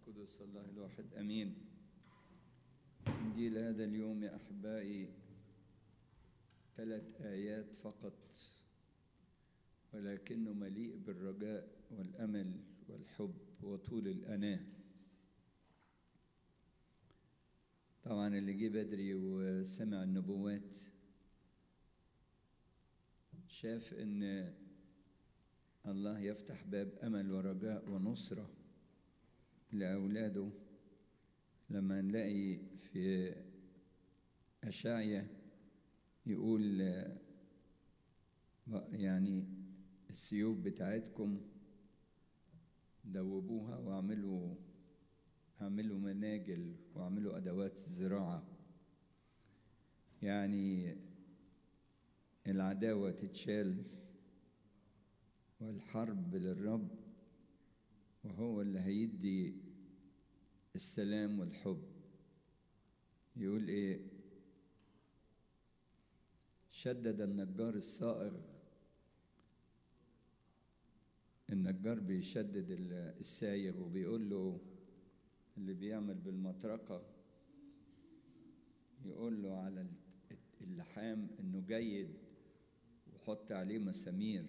القدس الله الواحد امين انجيل هذا اليوم يا احبائي ثلاث ايات فقط ولكنه مليء بالرجاء والامل والحب وطول الاناه طبعا اللي جه بدري وسمع النبوات شاف ان الله يفتح باب امل ورجاء ونصره لاولاده لما نلاقي في اشعيا يقول يعني السيوف بتاعتكم دوبوها واعملوا اعملوا مناجل واعملوا ادوات زراعه يعني العداوه تتشال والحرب للرب وهو اللي هيدي السلام والحب يقول ايه شدد النجار الصائغ النجار بيشدد السايغ وبيقول له اللي بيعمل بالمطرقة يقول له على اللحام انه جيد وحط عليه مسامير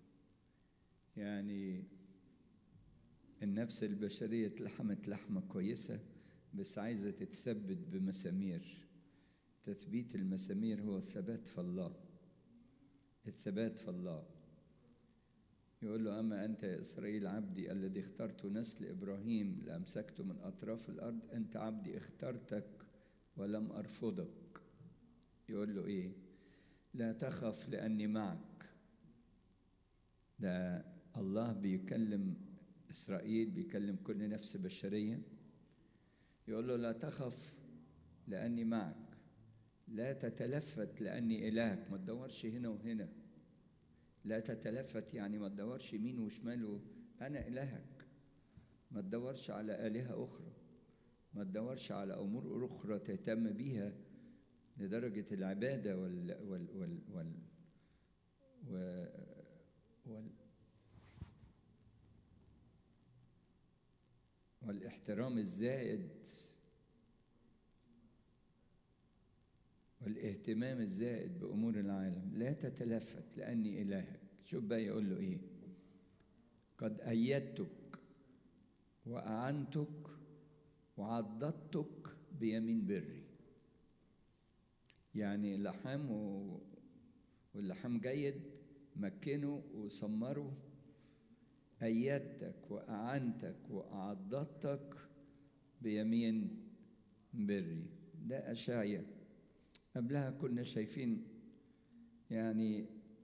يعني النفس البشرية اتلحمت لحمة كويسة بس عايزة تتثبت بمسامير تثبيت المسامير هو الثبات في الله الثبات في الله يقول له أما أنت يا إسرائيل عبدي الذي اخترت نسل إبراهيم لأمسكته من أطراف الأرض أنت عبدي اخترتك ولم أرفضك يقول له إيه لا تخف لأني معك ده الله بيكلم إسرائيل بيكلم كل نفس بشرية يقول له لا تخف لأني معك لا تتلفت لأني إلهك ما تدورش هنا وهنا لا تتلفت يعني ما تدورش يمين وشمال أنا إلهك ما تدورش على آلهة أخرى ما تدورش على أمور أخرى تهتم بيها لدرجة العبادة وال وال وال وال, وال, وال والاحترام الزائد والاهتمام الزائد بأمور العالم لا تتلفت لأني إلهك شوف بقى يقول له إيه قد أيدتك وأعنتك وعضدتك بيمين بري يعني لحام و... واللحام جيد مكنه وسمره أيدتك وأعنتك وأعضدتك بيمين بري ده أشعيا قبلها كنا شايفين يعني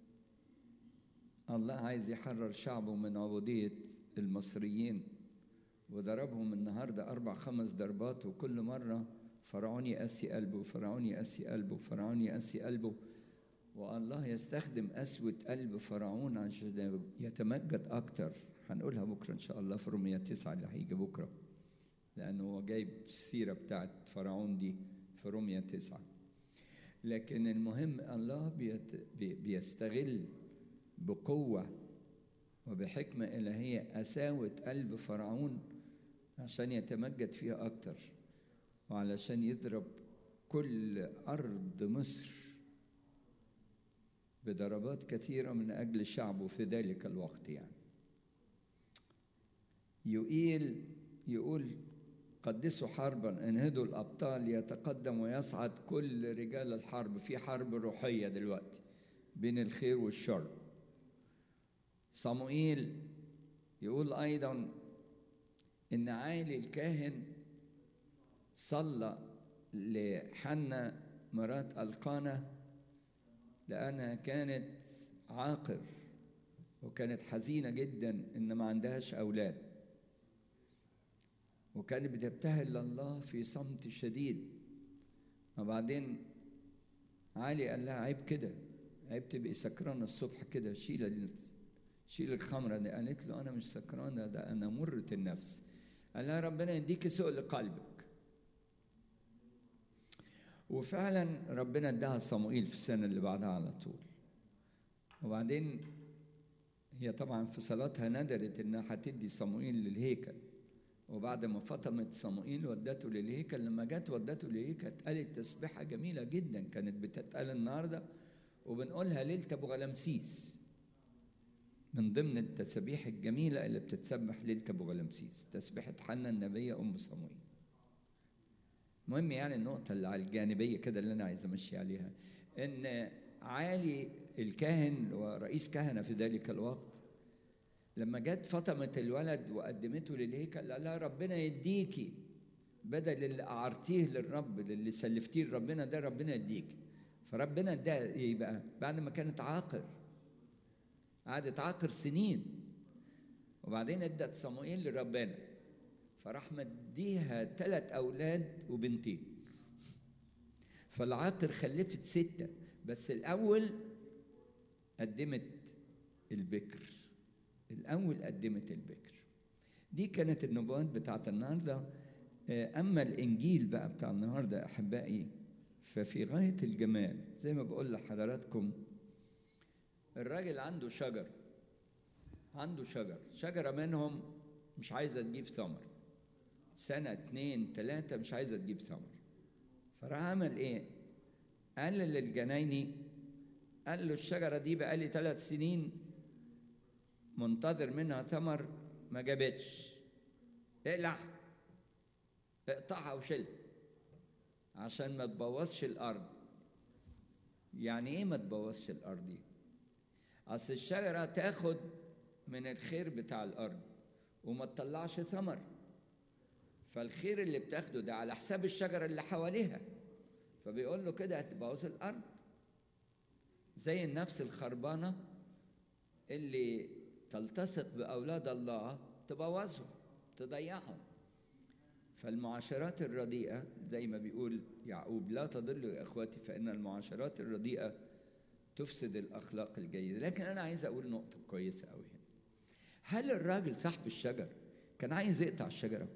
الله عايز يحرر شعبه من عبودية المصريين وضربهم النهاردة أربع خمس ضربات وكل مرة فرعون يقسي قلبه فرعون يقسي قلبه فرعون يقسي قلبه والله يستخدم قسوة قلب فرعون عشان يتمجد أكتر هنقولها بكرة إن شاء الله في رومية تسعة اللي هيجي بكرة لأنه هو جايب السيرة بتاعت فرعون دي في رومية تسعة لكن المهم الله بيت بيستغل بقوة وبحكمة إلهية أساوة قلب فرعون عشان يتمجد فيها أكتر وعلشان يضرب كل أرض مصر بضربات كثيرة من أجل شعبه في ذلك الوقت يعني يقيل يقول قدسوا حربا انهدوا الأبطال يتقدم ويصعد كل رجال الحرب في حرب روحية دلوقتي بين الخير والشر صموئيل يقول أيضا إن عالي الكاهن صلى لحنة مرات القانة لأنها كانت عاقر وكانت حزينة جدا إن ما عندهاش أولاد وكانت بتبتهل لله في صمت شديد وبعدين علي قال لها عيب كده عيب تبقي سكرانة الصبح كده شيل شيل الخمرة دي قالت له أنا مش سكرانة ده أنا مرة النفس قال لها ربنا يديك سؤل قلبك وفعلا ربنا اداها صموئيل في السنة اللي بعدها على طول وبعدين هي طبعا في صلاتها ندرت انها هتدي صموئيل للهيكل وبعد ما فطمت صموئيل ودته للهيكل لما جت ودته للهيكل اتقالت تسبيحه جميله جدا كانت بتتقال النهارده وبنقولها ليله ابو غلمسيس من ضمن التسابيح الجميله اللي بتتسبح ليله ابو غلمسيس تسبيحه حنا النبيه ام صموئيل المهم يعني النقطه اللي على الجانبيه كده اللي انا عايز امشي عليها ان عالي الكاهن ورئيس كهنه في ذلك الوقت لما جت فطمت الولد وقدمته للهيكل قال لها ربنا يديكي بدل اللي أعرتيه للرب اللي سلفتيه لربنا ده ربنا يديكي فربنا اداها ايه بقى؟ بعد ما كانت عاقر قعدت عاقر سنين وبعدين ادت صموئيل لربنا فراح مديها ثلاث اولاد وبنتين فالعاقر خلفت سته بس الاول قدمت البكر الأول قدمت البكر دي كانت النبوات بتاعت النهاردة أما الإنجيل بقى بتاع النهاردة أحبائي ففي غاية الجمال زي ما بقول لحضراتكم الراجل عنده شجر عنده شجر شجرة منهم مش عايزة تجيب ثمر سنة اتنين تلاتة مش عايزة تجيب ثمر فراح عمل ايه؟ قال للجنايني قال له الشجرة دي بقالي ثلاث سنين منتظر منها ثمر ما جابتش اقلع اقطعها وشيلها عشان ما تبوظش الارض يعني ايه ما تبوظش الارض دي اصل الشجره تاخد من الخير بتاع الارض وما تطلعش ثمر فالخير اللي بتاخده ده على حساب الشجره اللي حواليها فبيقول له كده هتبوظ الارض زي النفس الخربانه اللي تلتصق بأولاد الله تبوظهم تضيعهم فالمعاشرات الرديئة زي ما بيقول يعقوب لا تضلوا يا إخواتي فإن المعاشرات الرديئة تفسد الأخلاق الجيدة لكن أنا عايز أقول نقطة كويسة أوي هنا هل الراجل صاحب الشجر كان عايز يقطع الشجرة؟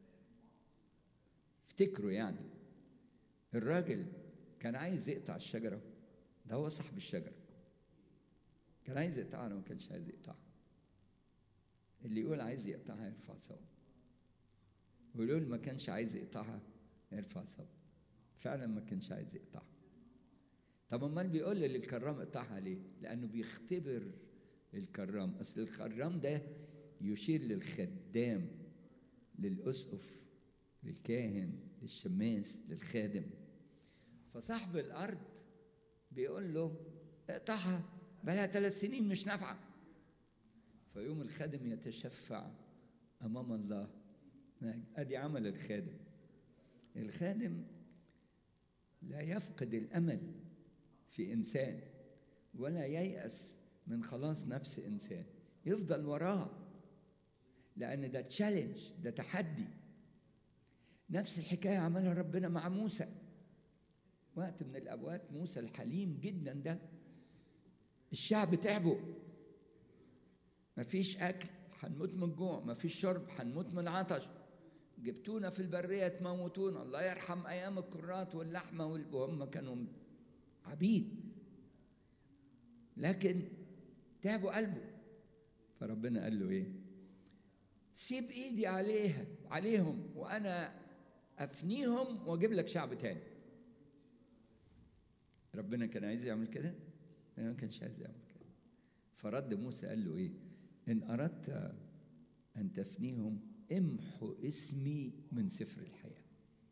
افتكروا يعني الراجل كان عايز يقطع الشجرة ده هو صاحب الشجرة كان عايز يقطعها أنا ما كانش عايز يقطعها اللي يقول عايز يقطعها يرفع صوت واللي يقول ما كانش عايز يقطعها يرفع صوت فعلا ما كانش عايز يقطعها طب امال بيقول للكرام اقطعها ليه؟ لانه بيختبر الكرام اصل الكرام ده يشير للخدام للاسقف للكاهن للشماس للخادم فصاحب الارض بيقول له اقطعها بقالها ثلاث سنين مش نافعه فيوم الخادم يتشفع امام الله ادي عمل الخادم الخادم لا يفقد الامل في انسان ولا ييأس من خلاص نفس انسان يفضل وراه لان ده تشالنج ده تحدي نفس الحكايه عملها ربنا مع موسى وقت من الاوقات موسى الحليم جدا ده الشعب تعبوا مفيش اكل هنموت من الجوع مفيش شرب هنموت من العطش جبتونا في البريه تموتونا الله يرحم ايام الكرات واللحمه وهم كانوا عبيد لكن تعبوا قلبه فربنا قال له ايه سيب ايدي عليها عليهم وانا افنيهم واجيب لك شعب تاني ربنا كان عايز يعمل كده ما كانش عايز يعمل كده فرد موسى قال له ايه ان اردت ان تفنيهم امحو اسمي من سفر الحياه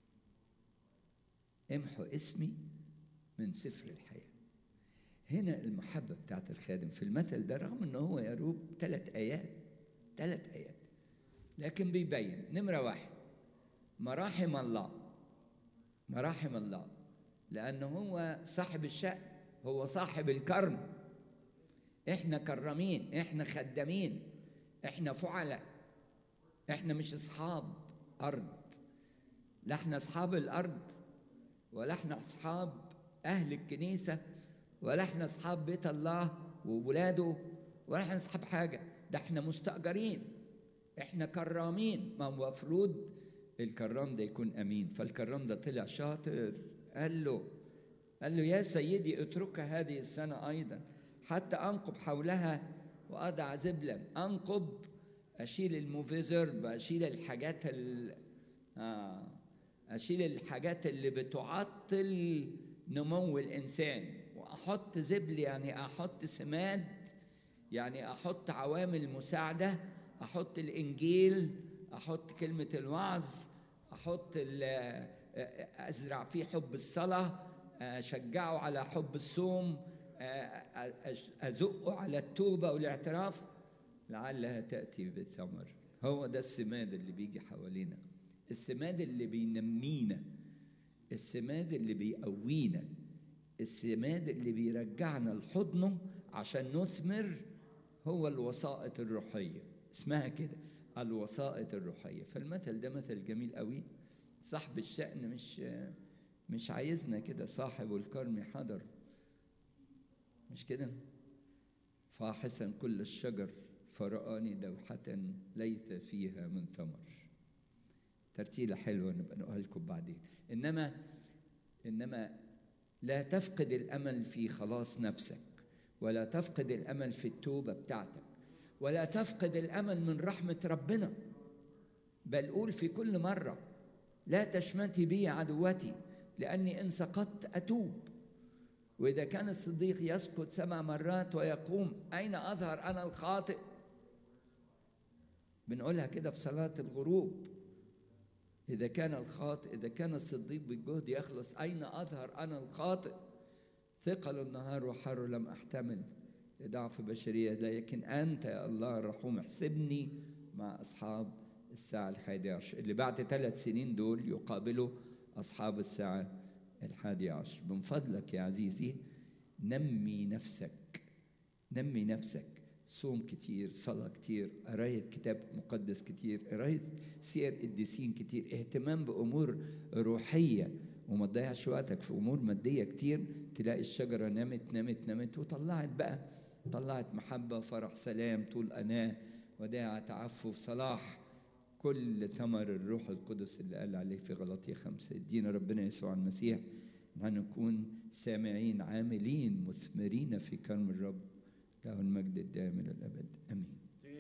امحو اسمي من سفر الحياه هنا المحبه بتاعت الخادم في المثل ده رغم ان هو يروب ثلاث ايات ثلاث ايات لكن بيبين نمره واحد مراحم الله مراحم الله لأنه هو صاحب الشأن هو صاحب الكرم احنا كرمين احنا خدامين احنا فعلاء احنا مش اصحاب ارض لا احنا اصحاب الارض ولا احنا اصحاب اهل الكنيسه ولا احنا اصحاب بيت الله وولاده ولا احنا اصحاب حاجه ده احنا مستاجرين احنا كرامين ما هو المفروض الكرام ده يكون امين فالكرام ده طلع شاطر قال له قال له يا سيدي اترك هذه السنة أيضا حتى أنقب حولها وأضع زبلا أنقب اشيل الموفيزرب اشيل الحاجات ال... آه اشيل الحاجات اللي بتعطل نمو الانسان واحط زبل يعني احط سماد يعني احط عوامل مساعده احط الانجيل احط كلمه الوعظ احط ازرع فيه حب الصلاه اشجعه على حب الصوم ازقه على التوبه والاعتراف لعلها تاتي بالثمر هو ده السماد اللي بيجي حوالينا السماد اللي بينمينا السماد اللي بيقوينا السماد اللي بيرجعنا لحضنه عشان نثمر هو الوسائط الروحية اسمها كده الوسائط الروحية فالمثل ده مثل جميل قوي صاحب الشأن مش مش عايزنا كده صاحب الكرم حضر مش كده فاحسا كل الشجر فرآني دوحة ليس فيها من ثمر ترتيلة حلوة نبقى نقولها لكم بعدين إنما إنما لا تفقد الأمل في خلاص نفسك ولا تفقد الأمل في التوبة بتاعتك ولا تفقد الأمل من رحمة ربنا بل قول في كل مرة لا تشمتي بي عدوتي لأني إن سقطت أتوب وإذا كان الصديق يسقط سبع مرات ويقوم أين أظهر أنا الخاطئ بنقولها كده في صلاة الغروب إذا كان الخاطئ إذا كان الصديق بالجهد يخلص أين أظهر أنا الخاطئ ثقل النهار وحر لم أحتمل لضعف بشرية لكن أنت يا الله الرحوم احسبني مع أصحاب الساعة الحادية عشر اللي بعد ثلاث سنين دول يقابلوا أصحاب الساعة الحادية عشر من فضلك يا عزيزي نمي نفسك نمي نفسك صوم كتير صلاة كتير قراية كتاب مقدس كتير قراية سير قديسين كتير اهتمام بأمور روحية وما تضيعش وقتك في أمور مادية كتير تلاقي الشجرة نمت نمت نمت وطلعت بقى طلعت محبة فرح سلام طول أناة وداعة تعفف صلاح كل ثمر الروح القدس اللي قال عليه في غلطية خمسة ادينا ربنا يسوع المسيح أن نكون سامعين عاملين مثمرين في كرم الرب له المجد الدائم الى الابد امين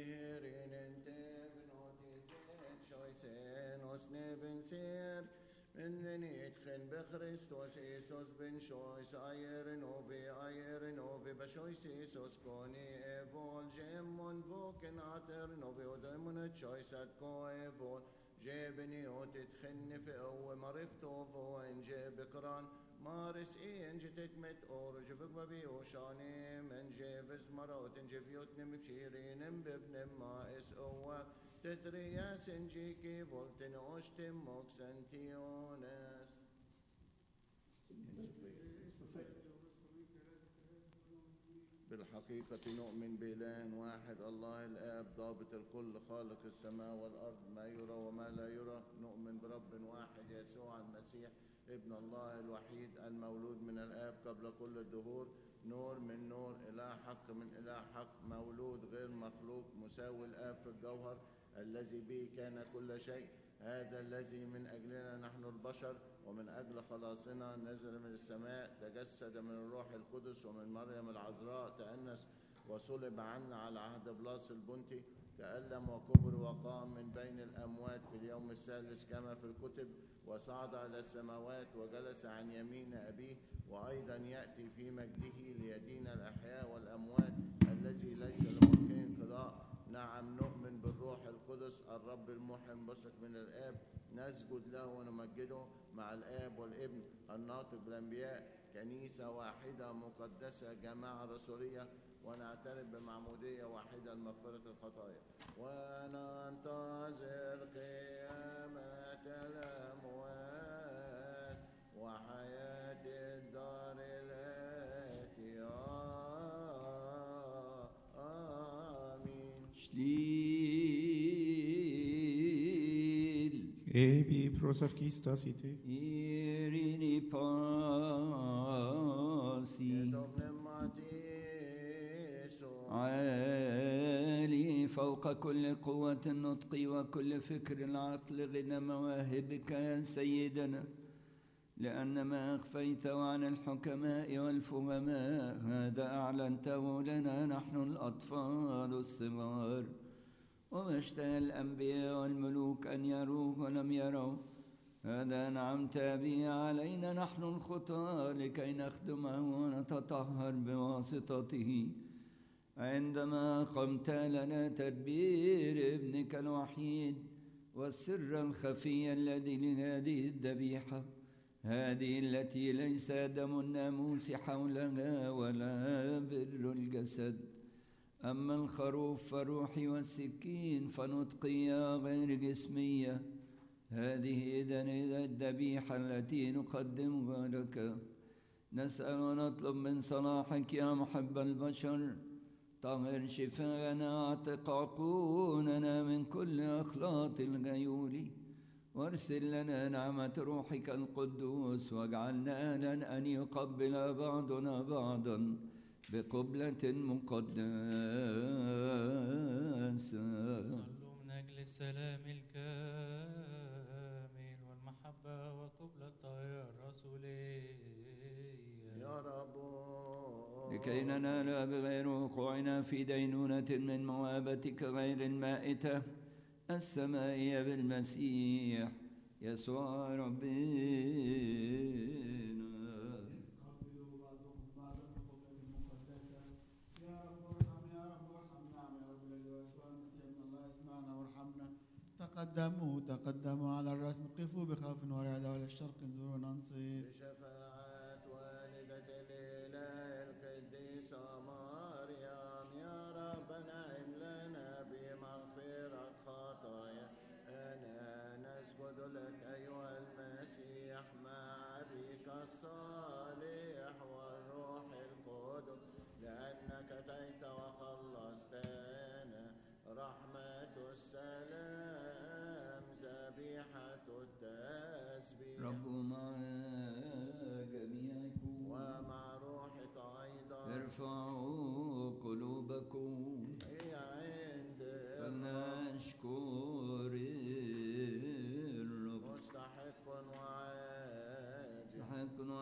إنني يدخن بخريستوس إيسوس بن شويس أير نوفي أير نوفي بشويس إيسوس كوني إيفول جيمون فوكن عتر نوفي وزيمون تشويس أتكو إيفول جيبني وتدخن في أول مرفتو فو إن جيب كران مارس إيه إن جتك مت أور جفك ببي وشاني من جيفز مرات إن جفيوت نم بشيرين ببن ما إس أوه تتريا سنجيكي فولتن أشتم موكسنتيونس بالحقيقة نؤمن بإله واحد الله الآب ضابط الكل خالق السماء والأرض ما يرى وما لا يرى نؤمن برب واحد يسوع المسيح ابن الله الوحيد المولود من الآب قبل كل الدهور نور من نور إله حق من إله حق مولود غير مخلوق مساوي الآب في الجوهر الذي به كان كل شيء هذا الذي من أجلنا نحن البشر ومن أجل خلاصنا نزل من السماء تجسد من الروح القدس ومن مريم العذراء تأنس وصلب عنا على عهد بلاس البنطي تألم وكبر وقام من بين الأموات في اليوم الثالث كما في الكتب وصعد إلى السماوات وجلس عن يمين أبيه وأيضا يأتي في مجده ليدين الأحياء والأموات الذي ليس لممكن انقضاء نعم نؤمن بالروح القدس الرب المحيي المنبثق من الآب نسجد له ونمجده مع الآب والابن الناطق بالأنبياء كنيسة واحدة مقدسة جماعة رسولية ونعترف بمعمودية واحدة لمغفرة الخطايا وننتظر قيامة الأموات وحياة الدار الآتية آمين شليل Ebi prosavkistas ite. إيريني باسي كتب نماتيسو عالي فوق كل قوة النطق وكل فكر العقل غنى مواهبك يا سيدنا لأن ما أخفيته عن الحكماء والفهماء هذا أعلنته لنا نحن الأطفال الصغار وما اشتهى الأنبياء والملوك أن يروه ولم يروا هذا نعمت به علينا نحن الخطاة لكي نخدمه ونتطهر بواسطته عندما قمت لنا تدبير ابنك الوحيد والسر الخفي الذي لهذه الذبيحة هذه التي ليس دم الناموس حولها ولا بر الجسد أما الخروف فروحي والسكين فنطقية غير جسمية هذه إذن إذا الذبيحة التي نقدمها لك نسأل ونطلب من صلاحك يا محب البشر طهر شفاءنا اعتق عقولنا من كل أخلاط الغيول وارسل لنا نعمة روحك القدوس واجعلنا أهلا أن يقبل بعضنا بعضا بقبلة مقدسة صلوا من أجل السلام الكامل والمحبة وقبل الطهارة الرسولية يا رب لكي ننال بغير وقوعنا في دينونة من موابتك غير المائتة السمائية بالمسيح يسوع ربنا قبلوا بعضكم بعضا بقبلة مقدسة يا رب ارحم يا رب ارحم نعم يا رب الذي يسوع المسيح ابن الله اسمعنا وارحمنا تقدموا تقدموا على الرسم قفوا بخوف ورعدة ولا الشرق انظروا ننصت بشفاعة والدة الإله القديسة مريم يا رب نعم لنا بمغفرة خطايا أنا نسجد لك أيها المسيح مع أبيك الصالح والروح القدس لأنك أتيت وخلصتنا رحمة السلام ذبيحة التسبيح رب مع جميعكم ومع روحك أيضا ارفعوا